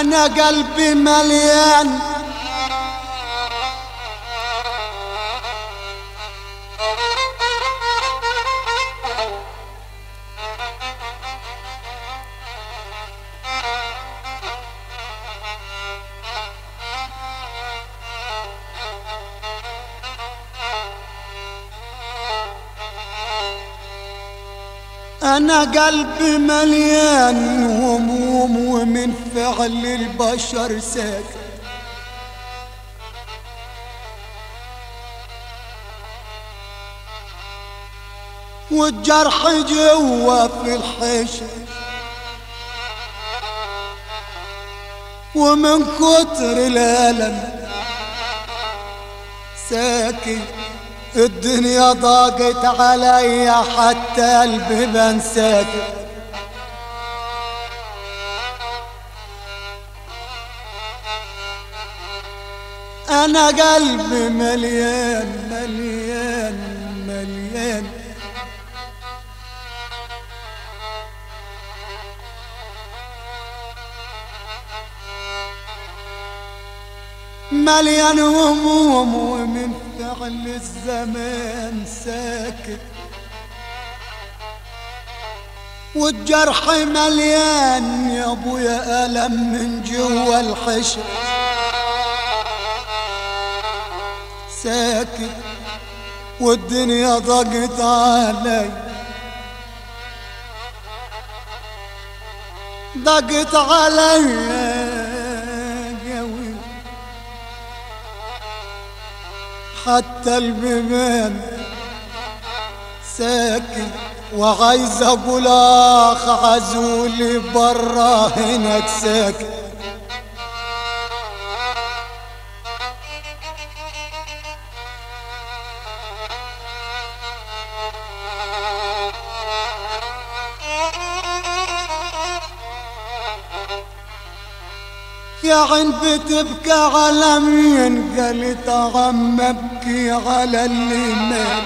انا قلبي مليان أنا قلبي مليان هموم ومن فعل البشر ساكت والجرح جوا في الحشر ومن كتر الألم ساكت الدنيا ضاقت علي حتى البيبان ساكت انا قلبي مليان مليان مليان مليان هموم ومن فعل الزمان ساكت والجرح مليان يا ابويا ألم من جوا الحشر ساكت والدنيا ضاقت علي ضاقت علي قوي حتى البيبان ساكت وعايز اقول اخ عزولي برا هناك ساكت يا عين بتبكى على مين قالت عم ابكي على اللي مات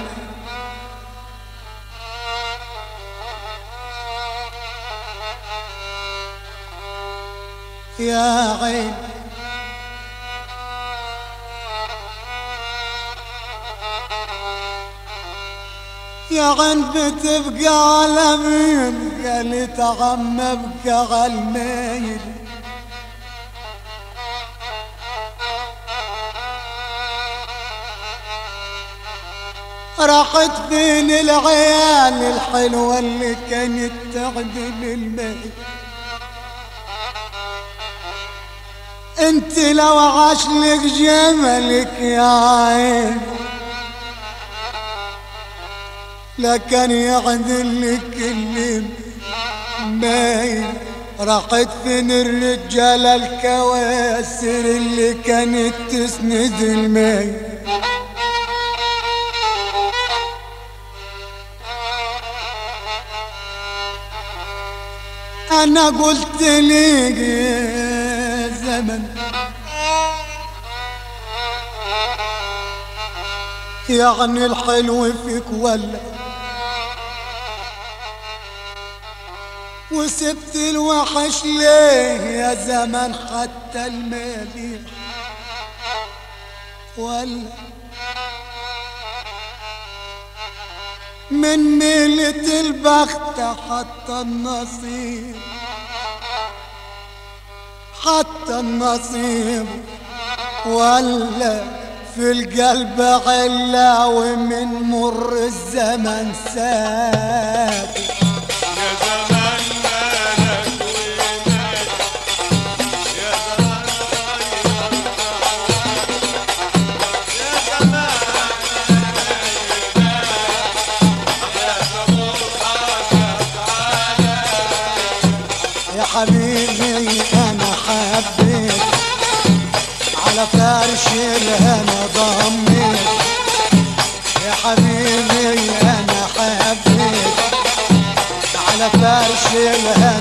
يا عين يا عين بتبقى على مين قالت عم ابكى على الميل راحت فين العيال الحلوة اللي كانت تعدل الميت انت لو عاش لك جملك يا عين لكن يعدل لك اللي مايل راحت فين الرجالة الكواسر اللي كانت تسند المايل انا قلت لك يا زمن يعني الحلو فيك ولا وسبت الوحش ليه يا زمن حتى المليح ولا من ميلة البخت حتى النصيب حتى النصيب ولا في القلب علا ومن مر الزمن ساكت يا زمان مالك وينك يا زمان غير يا زمان يا حبيبي انا حبيت على فرش الهنا ضميت يا حبيبي انا حبيت على فرش الهنا